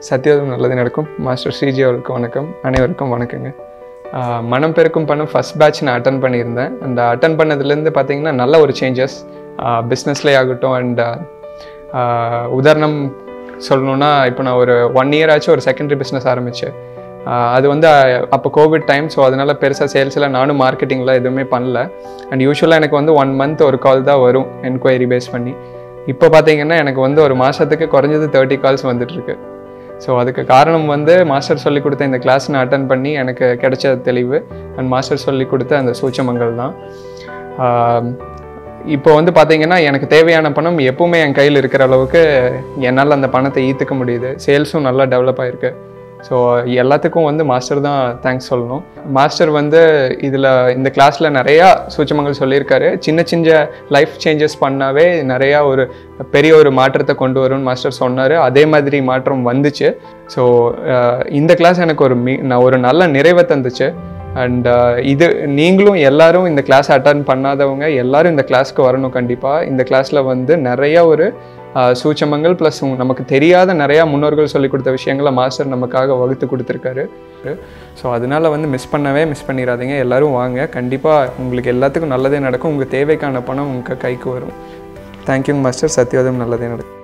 சத்யோதம் நல்லது நடக்கும் மாஸ்டர் ஸ்ரீஜி அவருக்கு வணக்கம் அனைவருக்கும் வணக்கங்க ஆஹ் மனம் பெருக்கும் பணம் ஃபஸ்ட் பேட்ச் நான் அட்டன் பண்ணியிருந்தேன் அந்த அட்டன் பண்ணதுலேருந்து பார்த்தீங்கன்னா நல்ல ஒரு சேஞ்சஸ் பிஸ்னஸ்லேயே ஆகட்டும் அண்ட் உதாரணம் சொல்லணுன்னா இப்போ நான் ஒரு ஒன் இயர் ஆச்சு ஒரு செகண்டரி பிஸ்னஸ் ஆரம்பித்தேன் அது வந்து அப்போ கோவிட் டைம் ஸோ அதனால் பெருசாக சேல்ஸில் நானும் மார்க்கெட்டிங்கில் எதுவுமே பண்ணல அண்ட் யூஸ்வலாக எனக்கு வந்து ஒன் மந்த் ஒரு கால் தான் வரும் என்கொயரி பேஸ் பண்ணி இப்போ பார்த்தீங்கன்னா எனக்கு வந்து ஒரு மாதத்துக்கு குறைஞ்சது தேர்ட்டி கால்ஸ் வந்துட்டுருக்கு ஸோ அதுக்கு காரணம் வந்து மாஸ்டர் சொல்லி கொடுத்த இந்த கிளாஸ் நான் அட்டன் பண்ணி எனக்கு கிடைச்ச தெளிவு அண்ட் மாஸ்டர் சொல்லி கொடுத்த அந்த சூச்சமங்கள் தான் ஆஹ் இப்போ வந்து பார்த்தீங்கன்னா எனக்கு தேவையான பணம் எப்பவுமே என் கையில் இருக்கிற அளவுக்கு என்னால் அந்த பணத்தை ஈர்த்துக்க முடியுது சேல்ஸும் நல்லா டெவலப் ஆயிருக்கு ஸோ எல்லாத்துக்கும் வந்து மாஸ்டர் தான் தேங்க்ஸ் சொல்லணும் மாஸ்டர் வந்து இதில் இந்த கிளாஸில் நிறையா சூட்சமங்கள் சொல்லியிருக்காரு சின்ன சின்ன லைஃப் சேஞ்சஸ் பண்ணாவே நிறையா ஒரு பெரிய ஒரு மாற்றத்தை கொண்டு வரும்னு மாஸ்டர் சொன்னார் அதே மாதிரி மாற்றம் வந்துச்சு ஸோ இந்த கிளாஸ் எனக்கு ஒரு மீ நான் ஒரு நல்ல நிறைவை தந்துச்சு அண்ட் இது நீங்களும் எல்லாரும் இந்த கிளாஸ் அட்டன் பண்ணாதவங்க எல்லாரும் இந்த கிளாஸ்க்கு வரணும் கண்டிப்பாக இந்த கிளாஸில் வந்து நிறைய ஒரு ஆஹ், சூட்சமங்கள் ப்ளஸ் நமக்கு தெரியாத நிறையா முன்னோர்கள் சொல்லி கொடுத்த விஷயங்களை மாஸ்டர் நமக்காக வகுத்து கொடுத்துருக்காரு ஸோ அதனால வந்து மிஸ் பண்ணவே மிஸ் பண்ணிடாதீங்க எல்லாரும் வாங்க கண்டிப்பாக உங்களுக்கு எல்லாத்துக்கும் நல்லதே நடக்கும் உங்கள் தேவைக்கான பணம் உங்கள் கைக்கு வரும் தேங்க்யூங்க மாஸ்டர் சத்யோதயம் நல்லதே நடக்கும்